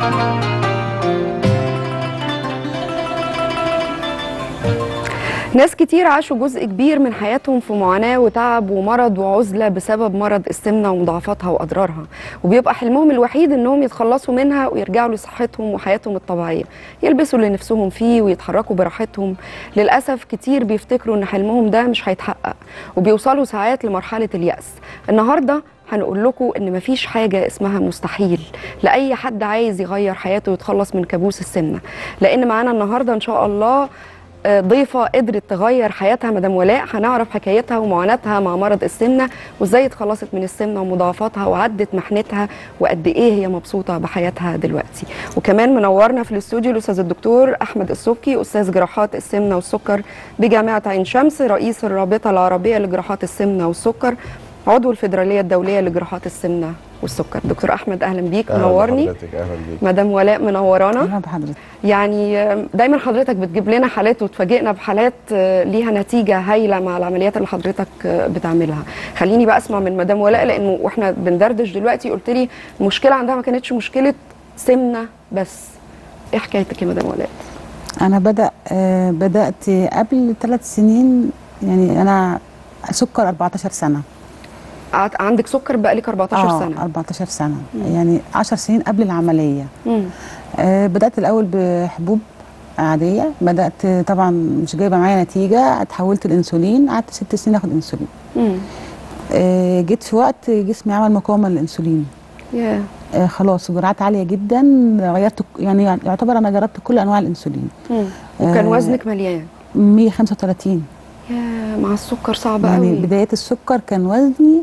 ناس كتير عاشوا جزء كبير من حياتهم في معاناة وتعب ومرض وعزلة بسبب مرض السمنة ومضاعفاتها وأضرارها وبيبقى حلمهم الوحيد إنهم يتخلصوا منها ويرجعوا لصحتهم وحياتهم الطبيعية يلبسوا اللي نفسهم فيه ويتحركوا براحتهم للأسف كتير بيفتكروا إن حلمهم ده مش هيتحقق وبيوصلوا ساعات لمرحلة اليأس النهاردة هنقول لكم ان مفيش حاجه اسمها مستحيل لاي حد عايز يغير حياته ويتخلص من كابوس السمنه لان معانا النهارده ان شاء الله آه، ضيفه قدرت تغير حياتها مدام ولاء هنعرف حكايتها ومعاناتها مع مرض السمنه وازاي اتخلصت من السمنه ومضاعفاتها وعدت محنتها وقد ايه هي مبسوطه بحياتها دلوقتي وكمان منورنا في الاستوديو الاستاذ الدكتور احمد السبكي استاذ جراحات السمنه والسكر بجامعه عين شمس رئيس الرابطه العربيه لجراحات السمنه والسكر عضو الفيدراليه الدوليه لجراحات السمنه والسكر دكتور احمد اهلا بيك أهلاً منورني بحضرتك، اهلا بيك مدام ولاء منورانا اهلا بحضرتك يعني دايما حضرتك بتجيب لنا حالات وتفاجئنا بحالات ليها نتيجه هايله مع العمليات اللي حضرتك بتعملها خليني بقى اسمع من مدام ولاء لانه واحنا بندردش دلوقتي قلت لي المشكله عندها ما كانتش مشكله سمنه بس ايه حكايتك يا مدام ولاء انا بدا آه بدات قبل ثلاث سنين يعني انا سكر 14 سنه قعدت- عندك سكر بقالك 14 آه سنه 14 سنه يعني 10 سنين قبل العمليه مم. آه بدات الاول بحبوب عاديه بدات طبعا مش جايبه معايا نتيجه اتحولت الانسولين قعدت ست سنين اخد انسولين مم. آه جيت في وقت جسمي عمل مقاومه للانسولين يا آه خلاص جرعات عاليه جدا غيرت يعني يعتبر انا جربت كل انواع الانسولين مم. وكان آه. وزنك مليان 135 يا مع السكر صعب يعني قوي بداية السكر كان وزني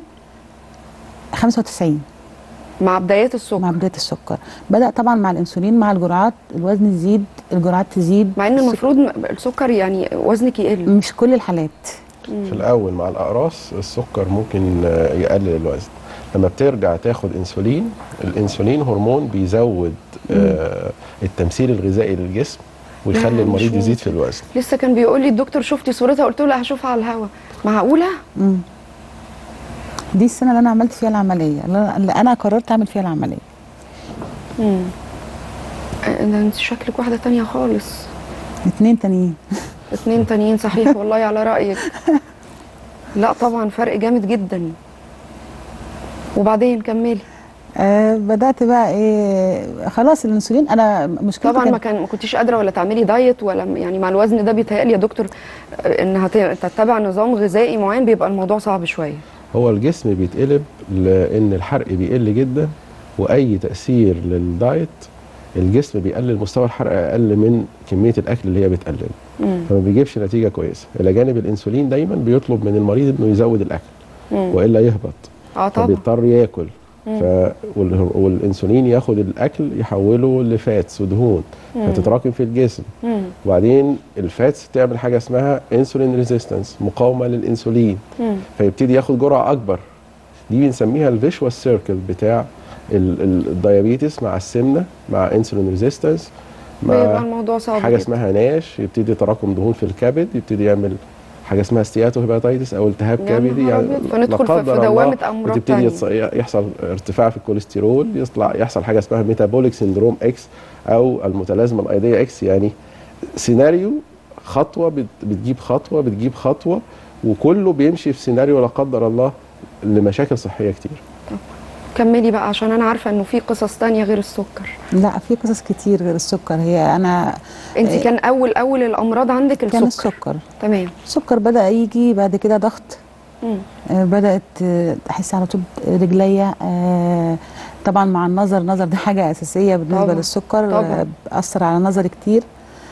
95 مع بدايات السكر مع بداية السكر بدأ طبعا مع الأنسولين مع الجرعات الوزن يزيد الجرعات تزيد مع ان المفروض م- السكر يعني وزنك يقل مش كل الحالات مم. في الاول مع الاقراص السكر ممكن آه، يقلل الوزن لما بترجع تاخد انسولين الانسولين هرمون بيزود آه التمثيل الغذائي للجسم لا، ويخلي مش المريض يزيد ممكن. في الوزن لسه كان بيقول لي الدكتور شفتي صورتها قلت له لا هشوفها على الهوا معقوله مم. دي السنة اللي أنا عملت فيها العملية اللي أنا- اللي أنا قررت أعمل فيها العملية امم ده انت شكلك واحده تانية خالص اتنين تانيين اتنين تانيين صحيح والله على رايك لا طبعا فرق جامد جدا وبعدين كملي آه بدأت بقى إيه خلاص الأنسولين أنا مشكلتي طبعا ما كانت- كان ما كنتش قادره ولا تعملي دايت ولا يعني مع الوزن ده بيتهيألي يا دكتور آه، انها ت- تتبع نظام غذائي معين بيبقى الموضوع صعب شويه هو الجسم بيتقلب لان الحرق بيقل جدا واي تاثير للدايت الجسم بيقلل مستوى الحرق اقل من كميه الاكل اللي هي بتقلل امم فما بيجيبش نتيجه كويسه الى جانب الانسولين دايما بيطلب من المريض انه يزود الاكل امم والا يهبط اه طبعا فبيضطر ياكل مم. ف... وال- والانسولين ياخد الاكل يحوله لفاتس ودهون مم. فتتراكم في الجسم مم. وبعدين الفاتس تعمل حاجه اسمها انسولين ريزيستنس مقاومه للانسولين مم. فيبتدي ياخد جرعه اكبر دي بنسميها الفيشوال سيركل بتاع ال- ال- الديابيتس مع السمنه مع انسولين ريزيستنس بيبقى مع الموضوع صعب حاجه جدا. اسمها ناش يبتدي تراكم دهون في الكبد يبتدي يعمل حاجه اسمها ستياتو هيباتيتس او التهاب يا كبدي نهار أبيض. فندخل لا في- في قدر الله دوامة أمراض وتبتدي تانية. يتص- يحصل ارتفاع في الكوليسترول يطلع يحصل حاجه اسمها ميتابوليك سندروم اكس او المتلازمه الايديه اكس يعني سيناريو خطوه بت- بتجيب خطوه بتجيب خطوه وكله بيمشي في سيناريو لا قدر الله لمشاكل صحيه كتير كملي بقى عشان انا عارفه انه في قصص تانية غير السكر لا في قصص كتير غير السكر هي أنا انت إيه. كان اول اول الامراض عندك كان السكر السكر تمام السكر بدأ يجي بعد كده ضغط مم. آه، بدأت آه، أحس على طول رجليا آه، طبعا مع النظر النظر دي حاجة أساسية بالنسبة طبعاً، للسكر طبعاً. آه، بأثر على نظري كتير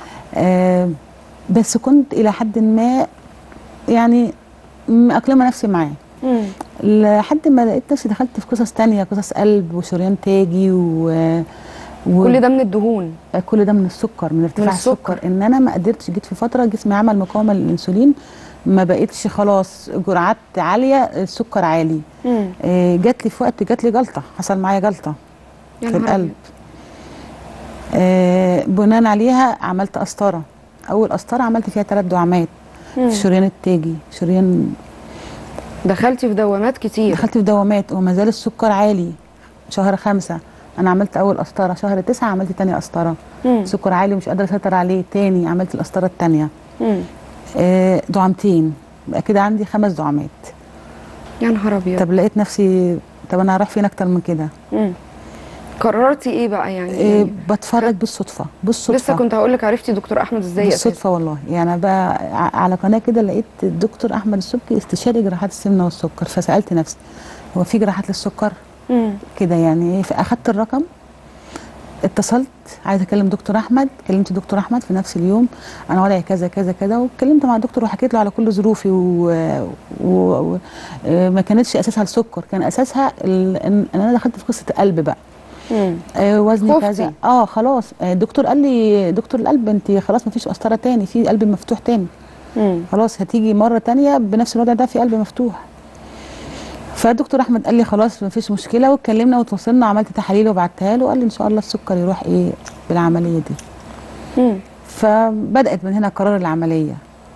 آه، بس كنت إلى حد ما يعني مأقلمة نفسي معاه مم. لحد ما لقيت نفسي دخلت في قصص تانية قصص قلب وشريان تاجي و, و... كل ده من الدهون كل ده من السكر من ارتفاع من السكر. السكر. ان انا ما قدرتش جيت في فتره جسمي عمل مقاومه للانسولين ما بقتش خلاص جرعات عاليه السكر عالي مم. آه، جات لي في وقت جات لي جلطه حصل معايا جلطه يا في نهار القلب أبيض. آه، بناء عليها عملت قسطره اول قسطره عملت فيها ثلاث دعامات مم. في شريان التاجي شريان دخلتي في دوامات كتير دخلت في دوامات وما زال السكر عالي شهر خمسة انا عملت اول قسطره شهر تسعة عملت تاني قسطره مم. سكر عالي ومش قادره اسيطر عليه تاني عملت القسطره التانيه مم. آه دعامتين بقى كده عندي خمس دعامات يا نهار ابيض طب لقيت نفسي طب انا هروح فين اكتر من كده مم. قررتي ايه بقى يعني, آه يعني بتفرج بالصدفه بالصدفه لسه كنت هقول لك عرفتي دكتور احمد ازاي اساسا بالصدفه والله يعني بقى ع- على قناه كده لقيت الدكتور احمد السبكي استشاري جراحات السمنه والسكر فسالت نفسي هو في جراحات للسكر مم. كده يعني ايه فاخدت الرقم اتصلت عايزه اكلم دكتور احمد كلمت دكتور احمد في نفس اليوم انا وضعي كذا كذا كذا واتكلمت مع الدكتور وحكيت له على كل ظروفي وما و... و... آه، ما كانتش اساسها السكر كان اساسها ال... ان إن انا دخلت في قصه قلب بقى مم. آه وزني خفتي. كذا اه خلاص آه، الدكتور قال لي دكتور القلب انت خلاص ما فيش قسطره تاني في قلب مفتوح تاني مم. خلاص هتيجي مره تانية بنفس الوضع ده في قلب مفتوح فالدكتور احمد قال لي خلاص مفيش مشكله واتكلمنا وتواصلنا عملت تحاليل وبعتها له وقال لي ان شاء الله السكر يروح ايه بالعمليه دي مم. فبدات من هنا قرار العمليه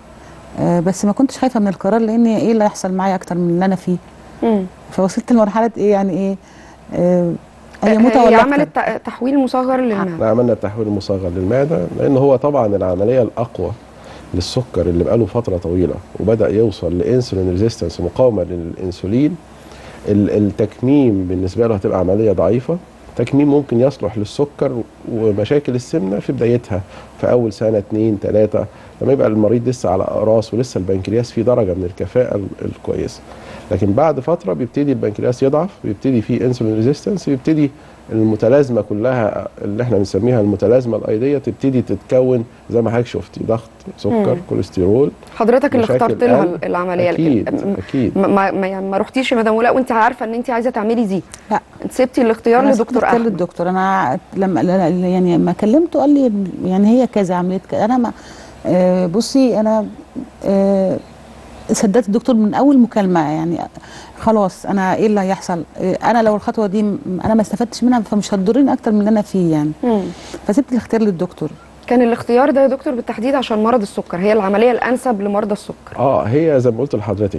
آه بس ما كنتش خايفه من القرار لان ايه اللي هيحصل معايا اكتر من اللي انا فيه مم. فوصلت لمرحله ايه يعني ايه آه هي هي موتة ولا عملت أكتر؟ ت- تحويل مصغر للمعده احنا عملنا التحويل المصغر للمعده لان هو طبعا العمليه الاقوى للسكر اللي بقاله فتره طويله وبدا يوصل لانسولين ريزيستنس مقاومه للانسولين ال- التكميم بالنسبه له هتبقى عمليه ضعيفه تكميم ممكن يصلح للسكر ومشاكل السمنه في بدايتها في اول سنه اتنين تلاته لما يبقى المريض لسه على اقراص ولسه البنكرياس فيه درجه من الكفاءه ال- الكويسه لكن بعد فتره بيبتدي البنكرياس يضعف بيبتدي فيه انسولين ريزيستنس بيبتدي المتلازمه كلها اللي احنا بنسميها المتلازمه الايديه تبتدي تتكون زي ما حضرتك شفتي ضغط سكر مم. كوليسترول حضرتك اللي مشاكل اخترت لها قلب. العمليه اكيد م- اكيد ما ما ما, يعني ما رحتيش يا مدام ولاء وانت عارفه ان انت عايزه تعملي دي لا انت سبتي الاختيار أنا لدكتور سبت احمد للدكتور انا لما لا- لا- يعني ما كلمته قال لي يعني هي كذا عمليه كذا انا ما آه بصي انا آه صدقت الدكتور من اول مكالمه يعني خلاص انا ايه اللي هيحصل آه انا لو الخطوه دي م- انا ما استفدتش منها فمش هتضرني اكتر من اللي انا فيه يعني مم. فسبت الاختيار للدكتور كان الاختيار ده يا دكتور بالتحديد عشان مرض السكر هي العمليه الانسب لمرضى السكر اه هي زي ما قلت لحضرتك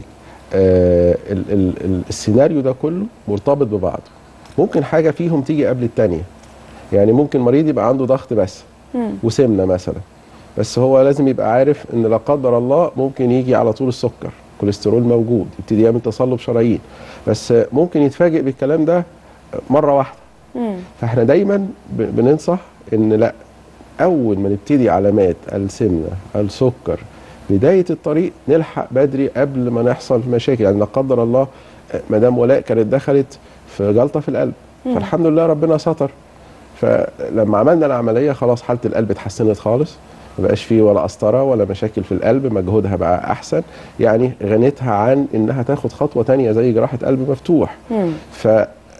آه ال ال ال السيناريو ده كله مرتبط ببعضه ممكن حاجه فيهم تيجي قبل التانيه يعني ممكن مريض يبقى عنده ضغط بس مم. وسمنه مثلا بس هو لازم يبقى عارف ان لا قدر الله ممكن يجي على طول السكر كوليسترول موجود يبتدي يعمل تصلب شرايين بس ممكن يتفاجئ بالكلام ده مره واحده مم. فاحنا دايما ب- بننصح ان لا اول ما نبتدي علامات السمنه السكر بدايه الطريق نلحق بدري قبل ما نحصل مشاكل يعني لا قدر الله آه، مدام ولاء كانت دخلت في جلطه في القلب مم. فالحمد لله ربنا ستر فلما عملنا العمليه خلاص حاله القلب اتحسنت خالص ما بقاش فيه ولا قسطره ولا مشاكل في القلب مجهودها بقى احسن يعني غنتها عن انها تاخد خطوه تانية زي جراحه قلب مفتوح مم. ف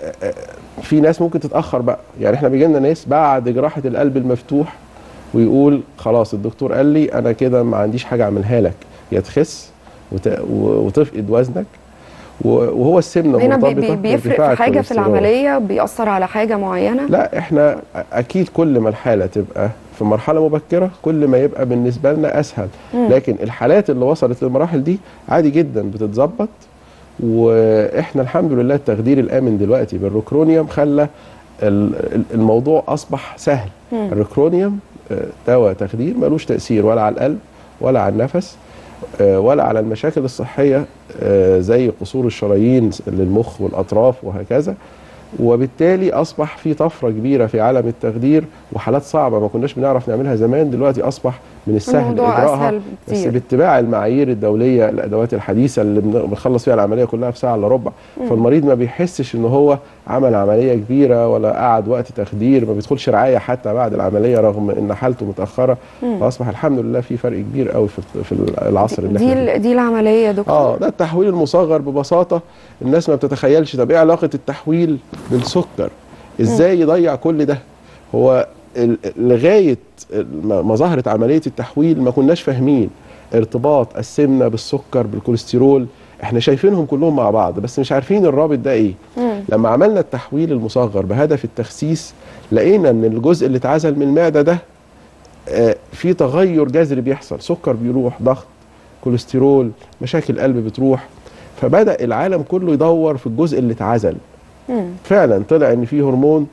في ناس ممكن تتاخر بقى يعني احنا بيجي لنا ناس بعد جراحه القلب المفتوح ويقول خلاص الدكتور قال لي انا كده ما عنديش حاجه اعملها لك يا تخس وت... و- وتفقد وزنك و- وهو السمنه هنا بي مرتبطه بي بيفرق بارتفاع في حاجه في الكوليسترول. العمليه بيأثر على حاجه معينه لا احنا اكيد كل ما الحاله تبقى في مرحله مبكره كل ما يبقى بالنسبه لنا اسهل مم. لكن الحالات اللي وصلت للمراحل دي عادي جدا بتتظبط واحنا الحمد لله التخدير الامن دلوقتي بالروكرونيوم خلى ال- ال- الموضوع اصبح سهل مم. الروكرونيوم آه، دواء تخدير ملوش تاثير ولا على القلب ولا على النفس آه، ولا على المشاكل الصحيه آه، زي قصور الشرايين للمخ والاطراف وهكذا وبالتالي اصبح في طفره كبيره في عالم التخدير وحالات صعبه ما كناش بنعرف نعملها زمان دلوقتي اصبح من السهل الموضوع اجراءها اسهل بس بكتير باتباع المعايير الدوليه الادوات الحديثه اللي بن- بنخلص فيها العمليه كلها في ساعه الا ربع مم. فالمريض ما بيحسش ان هو عمل عمليه كبيره ولا قعد وقت تخدير ما بيدخلش رعايه حتى بعد العمليه رغم ان حالته متاخره مم. فاصبح الحمد لله في فرق كبير قوي في في العصر اللي دي احنا فيه ال- دي العمليه يا دكتور اه ده التحويل المصغر ببساطه الناس ما بتتخيلش طب ايه علاقه التحويل بالسكر ازاي يضيع كل ده هو ال- لغايه ما ما ظهرت عمليه التحويل ما كناش فاهمين ارتباط السمنه بالسكر بالكوليسترول احنا شايفينهم كلهم مع بعض بس مش عارفين الرابط ده ايه مم. لما عملنا التحويل المصغر بهدف التخسيس لقينا ان الجزء اللي اتعزل من المعده ده آه، في تغير جذري بيحصل سكر بيروح ضغط كوليسترول مشاكل قلب بتروح فبدا العالم كله يدور في الجزء اللي اتعزل مم. فعلا طلع ان في هرمون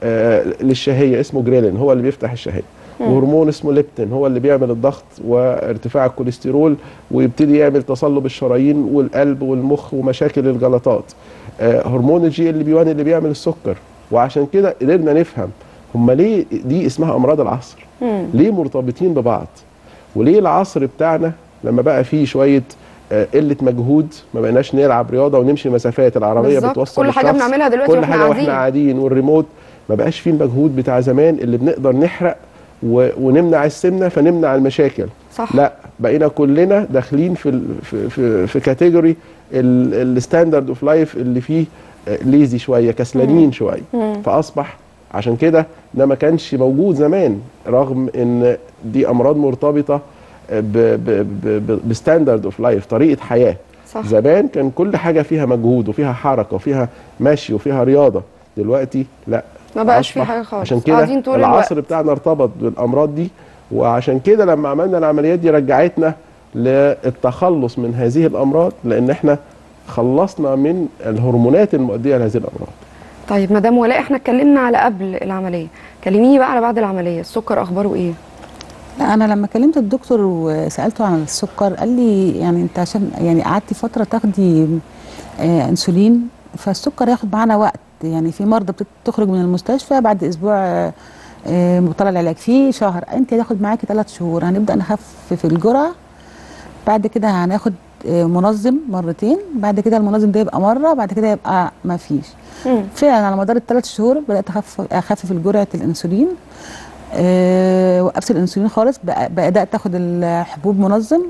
آه للشهيه اسمه جريلين هو اللي بيفتح الشهيه وهرمون اسمه ليبتين هو اللي بيعمل الضغط وارتفاع الكوليسترول ويبتدي يعمل تصلب الشرايين والقلب والمخ ومشاكل الجلطات آه هرمون الجي ال بي 1 اللي بيعمل السكر وعشان كده قدرنا نفهم هم ليه دي اسمها امراض العصر مم. ليه مرتبطين ببعض وليه العصر بتاعنا لما بقى فيه شويه آه، قله مجهود ما بقيناش نلعب رياضه ونمشي مسافات العربيه بالظبط. بتوصل كل حاجة الشخص. بنعملها دلوقتي كل واحنا حاجه واحنا قاعدين. قاعدين والريموت ما بقاش فيه المجهود بتاع زمان اللي بنقدر نحرق و... ونمنع السمنه فنمنع المشاكل صح لا بقينا كلنا داخلين في ال... في في, في كاتيجوري الستاندرد اوف لايف اللي فيه ليزي شويه كسلانين شويه مم. فاصبح عشان كده ده ما كانش موجود زمان رغم ان دي امراض مرتبطه ب... ب... ب... ب... بستاندرد اوف لايف طريقه حياه صح زمان كان كل حاجه فيها مجهود وفيها حركه وفيها مشي وفيها رياضه دلوقتي لا ما بقاش في أصبح حاجه خالص عشان كده قاعدين طول العصر الوقت بتاعنا ارتبط بالامراض دي وعشان كده لما عملنا العمليات دي رجعتنا للتخلص من هذه الامراض لان احنا خلصنا من الهرمونات المؤديه لهذه الامراض طيب مدام ولاء احنا اتكلمنا على قبل العمليه كلميني بقى على بعد العمليه السكر اخباره ايه لا انا لما كلمت الدكتور وسالته عن السكر قال لي يعني انت عشان يعني قعدتي فتره تاخدي آه انسولين فالسكر ياخد معانا وقت يعني في مرضى بتخرج من المستشفى بعد اسبوع آه، آه، مبطله العلاج في شهر انت هتاخد معاكي ثلاث شهور هنبدا نخفف الجرعه بعد كده هناخد آه، منظم مرتين بعد كده المنظم ده يبقى مره بعد كده يبقى ما فيش مم. فعلا على مدار الثلاث شهور بدات اخفف اخفف جرعه الانسولين أه وقفت الانسولين خالص بقى- بدات اخد الحبوب منظم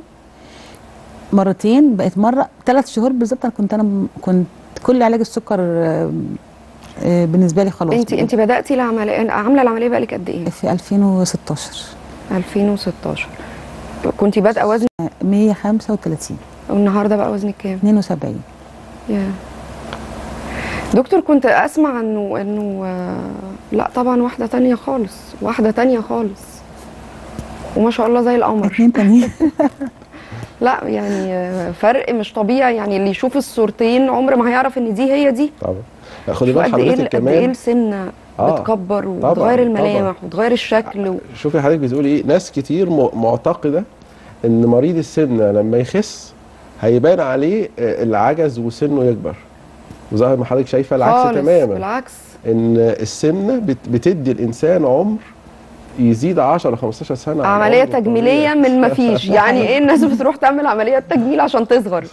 مرتين بقت مره ثلاث شهور بالظبط انا كنت انا م- كنت كل علاج السكر آه، آه، بالنسبه لي خلاص انت انت بداتي العمليه عامله العمليه بقالك قد ايه في 2016 2016 كنت بادئه وزن 135 والنهارده بقى وزنك كام 72 يا دكتور كنت اسمع انه انه آه، لا طبعا واحده تانية خالص واحده تانية خالص وما شاء الله زي القمر اتنين تانيين لا يعني آه، فرق مش طبيعي يعني اللي يشوف الصورتين عمر ما هيعرف ان دي هي دي طبعا لا، خدي شوف بال قد ايه حضرتك قد ايه كمان السمنه آه، بتكبر طبعاً، وتغير طبعاً. الملامح وتغير الشكل و... شوفي حضرتك بتقولي ايه ناس كتير م- معتقده ان مريض السمنه لما يخس هيبان عليه آه، العجز وسنه يكبر وظاهر ما حضرتك شايفه العكس خالص تماما بالعكس ان السمنه بت- بتدي الانسان عمر يزيد 10 15 سنه عن عمليه عمره تجميليه الطبيعي. من ما فيش يعني ايه الناس بتروح تعمل عمليه تجميل عشان تصغر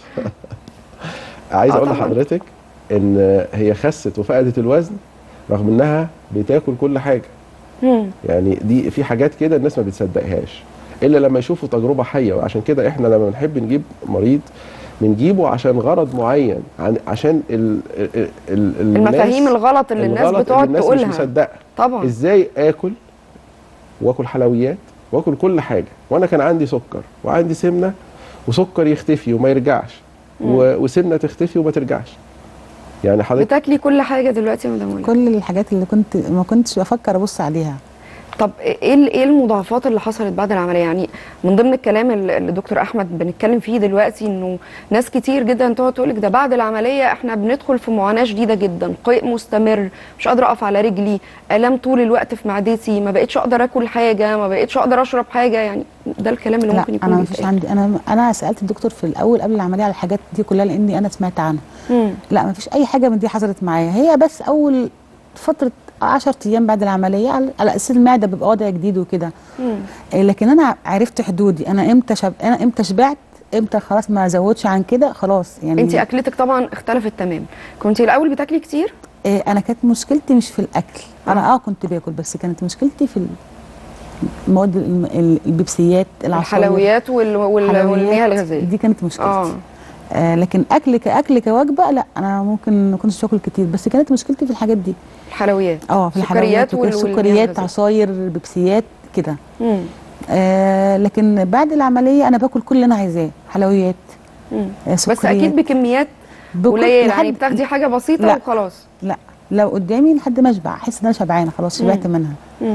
عايز آه اقول طبعاً. لحضرتك ان هي خست وفقدت الوزن رغم انها بتاكل كل حاجه مم. يعني دي في حاجات كده الناس ما بتصدقهاش الا لما يشوفوا تجربه حيه وعشان كده احنا لما بنحب نجيب مريض بنجيبه عشان غرض معين عن عشان ال ال ال المفاهيم الغلط اللي الناس الغلط بتقعد الناس مش تقولها مصدقه طبعا ازاي اكل واكل حلويات واكل كل حاجه وانا كان عندي سكر وعندي سمنه وسكر يختفي وما يرجعش و- وسمنه تختفي وما ترجعش يعني حضرتك بتاكلي كل حاجه دلوقتي يا مدام ولاء كل الحاجات اللي كنت ما كنتش بفكر ابص عليها طب ايه ال- ايه المضاعفات اللي حصلت بعد العمليه يعني من ضمن الكلام اللي اللي دكتور احمد بنتكلم فيه دلوقتي انه ناس كتير جدا تقعد تقول لك ده بعد العمليه احنا بندخل في معاناه شديده جدا قيء مستمر مش قادره اقف على رجلي الام طول الوقت في معدتي ما بقتش اقدر اكل حاجه ما بقتش اقدر اشرب حاجه يعني ده الكلام اللي لا ممكن يكون انا مفيش بيتقال. عندي انا انا سالت الدكتور في الاول قبل العمليه على الحاجات دي كلها لاني انا سمعت عنها مم. لا مفيش اي حاجه من دي حصلت معايا هي بس اول فتره 10 ايام بعد العمليه على على اساس المعده بيبقى وضع جديد وكده مم. إيه، لكن انا عرفت حدودي انا امتى شب... انا امتى شبعت امتى خلاص ما ازودش عن كده خلاص يعني انت اكلتك طبعا اختلفت تمام كنت الاول بتاكلي كتير إيه انا كانت مشكلتي مش في الاكل انا اه كنت باكل بس كانت مشكلتي في المواد الم- ال- البيبسيات العصاير الحلويات وال... وال... حلويات، والمياه الغازيه دي كانت مشكلتي اه آه. آه لكن اكل كاكل كوجبه لا انا ممكن ما كنتش باكل كتير بس كانت مشكلتي في الحاجات دي الحلويات اه في سكريات الحلويات وال- وكده، والمياه سكريات الغازية. عصاير بيبسيات كده مم. آه لكن بعد العمليه انا باكل كل اللي انا عايزاه حلويات مم. آه بس سكريات اكيد بكميات باكل قليله لحد- يعني بتاخدي حاجه بسيطه لا. وخلاص لا لو قدامي لحد ما اشبع احس ان انا شبعانه خلاص شبعت مم. منها مم.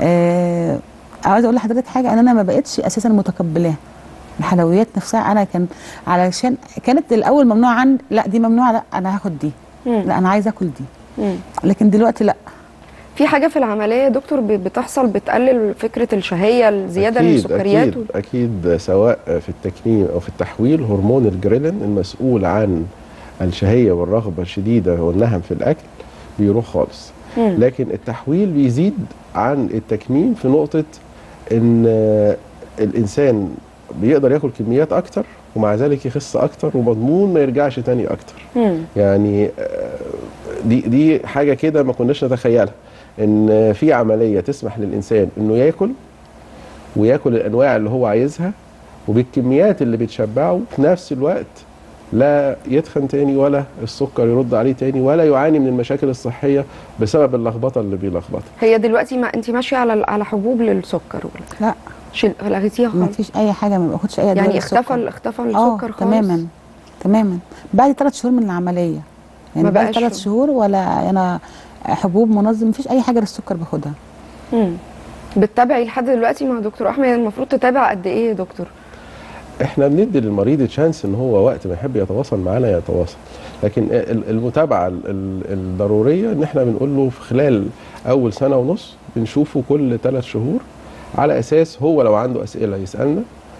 آه عاوزه اقول لحضرتك حاجه ان انا ما بقتش اساسا متقبلاها الحلويات نفسها انا كان علشان كانت الاول ممنوعه عن لا دي ممنوعه لا انا هاخد دي مم. لا انا عايزه اكل دي مم. لكن دلوقتي لا في حاجه في العمليه يا دكتور ب- بتحصل بتقلل فكره الشهيه الزياده أكيد للسكريات أكيد, أكيد سواء في التكميم أو في التحويل هرمون الجريلين المسؤول عن الشهية والرغبة الشديدة والنهم في الأكل بيروح خالص مم. لكن التحويل بيزيد عن التكميم في نقطة إن آه، الإنسان بيقدر ياكل كميات أكتر ومع ذلك يخس أكتر ومضمون ما يرجعش تاني أكتر مم. يعني آه، دي دي حاجه كده ما كناش نتخيلها ان في عمليه تسمح للانسان انه ياكل وياكل الانواع اللي هو عايزها وبالكميات اللي بتشبعه في نفس الوقت لا يتخن تاني ولا السكر يرد عليه تاني ولا يعاني من المشاكل الصحيه بسبب اللخبطه اللي بيلخبطها هي دلوقتي ما انت ماشيه على على حبوب للسكر ولا لا شيل لغيتيها ما خالص فيش اي حاجه ما باخدش اي ادويه يعني للسكر. اختفى ال- اختفى اه السكر خالص تماما تماما بعد ثلاث شهور من العمليه ما يعني بعد بقاش ثلاث حب- شهور ولا انا حبوب منظم مفيش اي حاجه للسكر باخدها مم. بتتابعي لحد دلوقتي مع دكتور احمد المفروض تتابع قد ايه يا دكتور احنا بندي للمريض تشانس ان هو وقت ما يحب يتواصل معانا يتواصل لكن ال- المتابعه ال- ال- الضروريه ان احنا بنقول له في خلال اول سنه ونص بنشوفه كل ثلاث شهور على اساس هو لو عنده اسئله يسالنا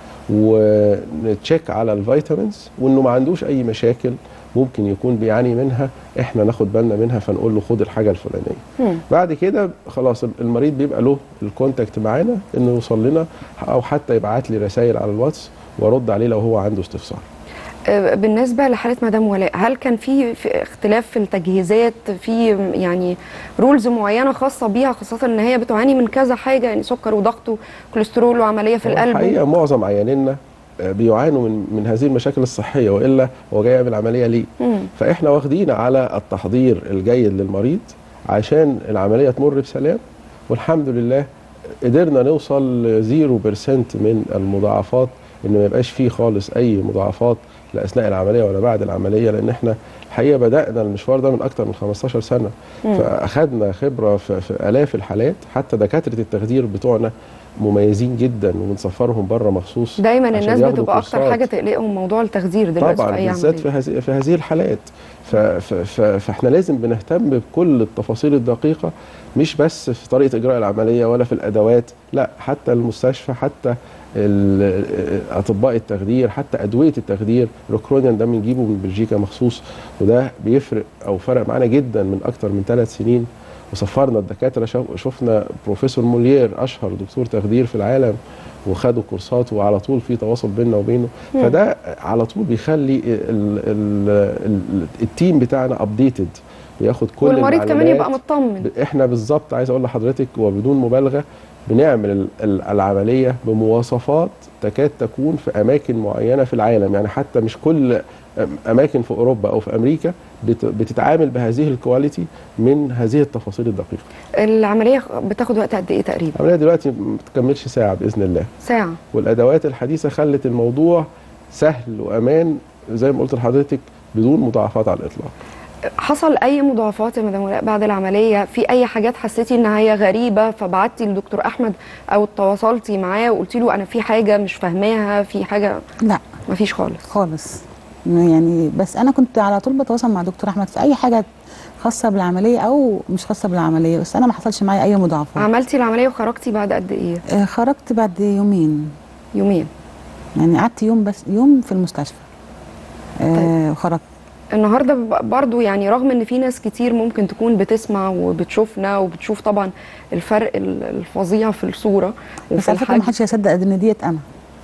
ونتشيك على الفيتامينز وانه ما عندوش اي مشاكل ممكن يكون بيعاني منها احنا ناخد بالنا منها فنقول له خد الحاجه الفلانيه مم. بعد كده خلاص المريض بيبقى له الكونتاكت معانا انه يوصل لنا او حتى يبعت لي رسائل على الواتس وارد عليه لو هو عنده استفسار آه، بالنسبه لحاله مدام ولاء هل كان في في اختلاف في التجهيزات في يعني رولز معينه خاصه بيها خاصه ان هي بتعاني من كذا حاجه يعني سكر وضغط وكوليسترول وعمليه في هو القلب الحقيقه معظم عيانينا آه، بيعانوا من من هذه المشاكل الصحيه والا هو جاي يعمل عمليه ليه مم. فاحنا واخدين على التحضير الجيد للمريض عشان العمليه تمر بسلام والحمد لله قدرنا نوصل ل 0% من المضاعفات ان ما يبقاش فيه خالص اي مضاعفات لا اثناء العمليه ولا بعد العمليه لان احنا الحقيقه بدانا المشوار ده من اكتر من 15 سنه مم. فاخدنا خبره في, في الاف الحالات حتى دكاتره التخدير بتوعنا مميزين جدا وبنسفرهم بره مخصوص دايما عشان الناس ياخدوا بتبقى اكتر كورسات. حاجه تقلقهم موضوع التخدير دلوقتي طبعا في اي بالذات عمليه في هذه في هذه الحالات ف ف ف فاحنا لازم بنهتم بكل التفاصيل الدقيقه مش بس في طريقه اجراء العمليه ولا في الادوات لا حتى المستشفى حتى ال- اطباء التخدير حتى ادويه التخدير روكرونيان ده بنجيبه من بلجيكا مخصوص وده بيفرق او فرق معانا جدا من اكتر من ثلاث سنين وسفرنا الدكاتره شاف- شفنا بروفيسور موليير اشهر دكتور تخدير في العالم وخدوا كورسات وعلى طول في تواصل بيننا وبينه مم. فده على طول بيخلي ال ال ال التيم بتاعنا ابديتد بياخد كل والمريض كمان يبقى المعلومات. مطمن ب- احنا بالظبط عايز اقول لحضرتك وبدون مبالغه بنعمل ال- ال- العمليه بمواصفات تكاد تكون في اماكن معينه في العالم يعني حتى مش كل أم- اماكن في اوروبا او في امريكا بت- بتتعامل بهذه الكواليتي من هذه التفاصيل الدقيقه العمليه بتاخد وقت قد ايه تقريبا العمليه دلوقتي ما بتكملش ساعه باذن الله ساعه والادوات الحديثه خلت الموضوع سهل وامان زي ما قلت لحضرتك بدون مضاعفات على الاطلاق حصل اي مضاعفات يا مدام ولاء بعد العمليه في اي حاجات حسيتي انها هي غريبه فبعتي لدكتور احمد او تواصلتي معاه وقلتي له انا في حاجه مش فاهماها في حاجه لا مفيش خالص خالص يعني بس انا كنت على طول بتواصل مع دكتور احمد في اي حاجه خاصه بالعمليه او مش خاصه بالعمليه بس انا ما حصلش معايا اي مضاعفات عملتي العمليه وخرجتي بعد قد ايه آه، خرجت بعد يومين يومين يعني قعدت يوم بس يوم في المستشفى آه وخرجت النهارده ب- برضو يعني رغم ان في ناس كتير ممكن تكون بتسمع وبتشوفنا وبتشوف طبعا الفرق ال- الفظيع في الصوره بس وفي على فكره ما الحجم حدش هيصدق ان ديت انا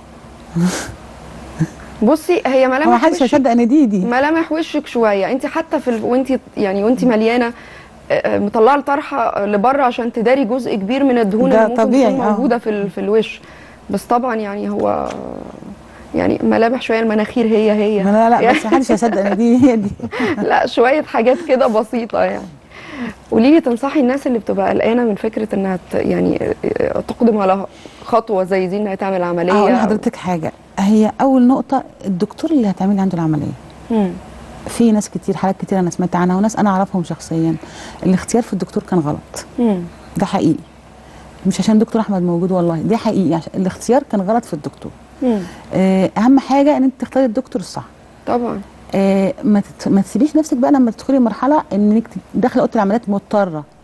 بصي هي هو ما ملامح حدش وشك هيصدق ان دي دي ملامح وشك شويه انت حتى في ال... وانت يعني وانت مليانه آه، آه، مطلعه الطرحه لبره عشان تداري جزء كبير من الدهون ده اللي ممكن طبيعي، تكون آه. موجوده في ال... في الوش بس طبعا يعني هو يعني ملامح شويه المناخير هي هي لا لا بس ما حدش هيصدق ان دي هي دي لا شويه حاجات كده بسيطه يعني قولي لي تنصحي الناس اللي بتبقى قلقانه من فكره انها ت- يعني آه، تقدم على خطوه زي دي انها تعمل عمليه اقول أو- لحضرتك حاجه هي اول نقطه الدكتور اللي هتعمل عنده العمليه مم. في ناس كتير حالات كتير انا سمعت عنها وناس انا اعرفهم شخصيا الاختيار في الدكتور كان غلط مم. ده حقيقي مش عشان دكتور احمد موجود والله ده حقيقي عشان الاختيار كان غلط في الدكتور مم. آه، اهم حاجه ان انت تختاري الدكتور الصح طبعا آه، ما تت- ما تسيبيش نفسك بقى لما تدخلي مرحله انك داخله اوضه العمليات مضطره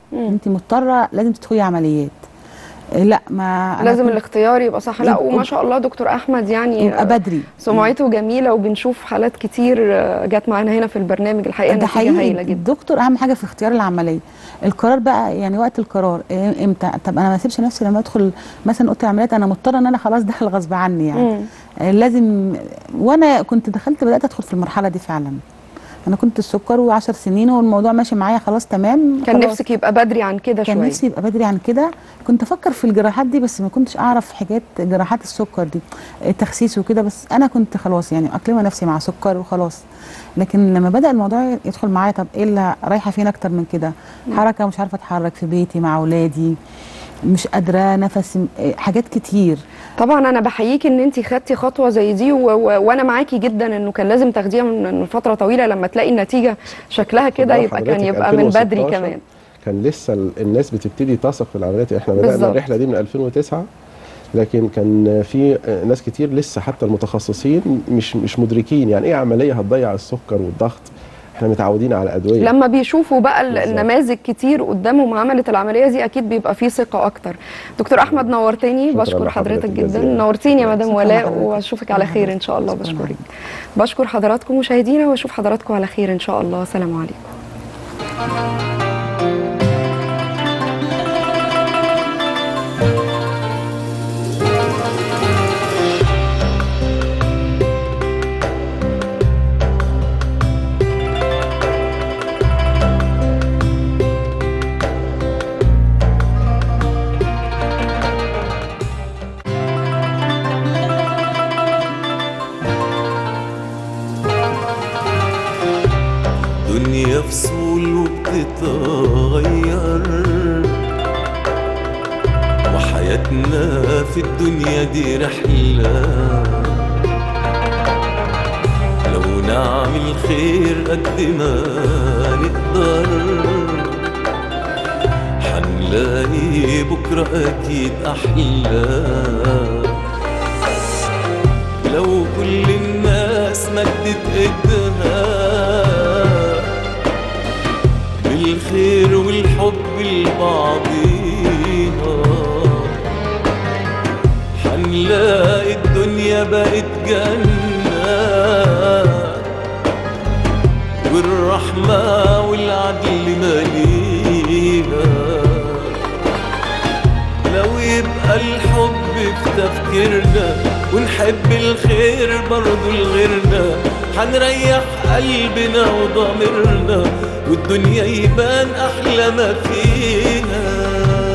انت مضطره لازم تدخلي عمليات آه، لا ما أنا لازم كنت- الاختيار يبقى صح لا يبقى- وما شاء الله دكتور احمد يعني يبقى بدري سمعته جميله وبنشوف حالات كتير آه، جت معانا هنا في البرنامج الحقيقه ده نتيجه حقيقي هايله جدا الدكتور اهم حاجه في اختيار العمليه القرار بقى يعني وقت القرار إيه- امتى طب انا ما اسيبش نفسي لما ادخل مثلا اوضه العمليات انا مضطره ان انا خلاص داخل غصب عني يعني مم. آه، لازم وانا كنت دخلت بدات ادخل في المرحله دي فعلا انا كنت السكر وعشر سنين والموضوع ماشي معايا خلاص تمام كان خلاص. نفسك يبقى بدري عن كده كان شويه نفسي يبقى بدري عن كده كنت افكر في الجراحات دي بس ما كنتش اعرف حاجات جراحات السكر دي التخسيس وكده بس انا كنت خلاص يعني اقلمه نفسي مع سكر وخلاص لكن لما بدا الموضوع يدخل معايا طب ايه اللي رايحه فين اكتر من كده حركه مش عارفه اتحرك في بيتي مع اولادي مش قادره نفسي إيه، حاجات كتير طبعا انا بحييكي ان انت خدتي خطوه زي دي و... و... وانا معاكي جدا انه كان لازم تاخديها من من فتره طويله لما تلاقي النتيجه شكلها كده خد يبقى بالك كان حضرتك يبقى من بدري 2016 كمان كان لسه ال- الناس بتبتدي تثق في العمليات احنا بدانا بالظبط. الرحله دي من 2009 لكن كان في ناس كتير لسه حتى المتخصصين مش مش مدركين يعني ايه عمليه هتضيع السكر والضغط احنا متعودين على ادويه لما بيشوفوا بقى ال- بالظبط. النماذج كتير قدامهم عملت العمليه دي اكيد بيبقى فيه ثقه اكتر دكتور احمد نورتني شكراً بشكر لحضرتك حضرتك جدا جزيلاً. نورتيني يا مدام شكراً ولاء لحضرتك. واشوفك على شكراً خير ان شاء الله شكراً بشكرك لحضرتك. بشكر حضراتكم مشاهدينا واشوف حضراتكم على خير ان شاء الله سلام عليكم دنيا فصول وبتتغير وحياتنا في الدنيا دي رحلة لو نعمل خير قد ما نقدر حنلاقي بكرة أكيد أحلى لو كل الناس مدت ايدها بالخير والحب لبعضيها حنلاقي الدنيا بقت جنة والرحمة والعدل ماليها لو يبقى الحب في تفكيرنا ونحب الخير برضو لغيرنا حنريح قلبنا وضميرنا والدنيا يبان أحلى ما فيها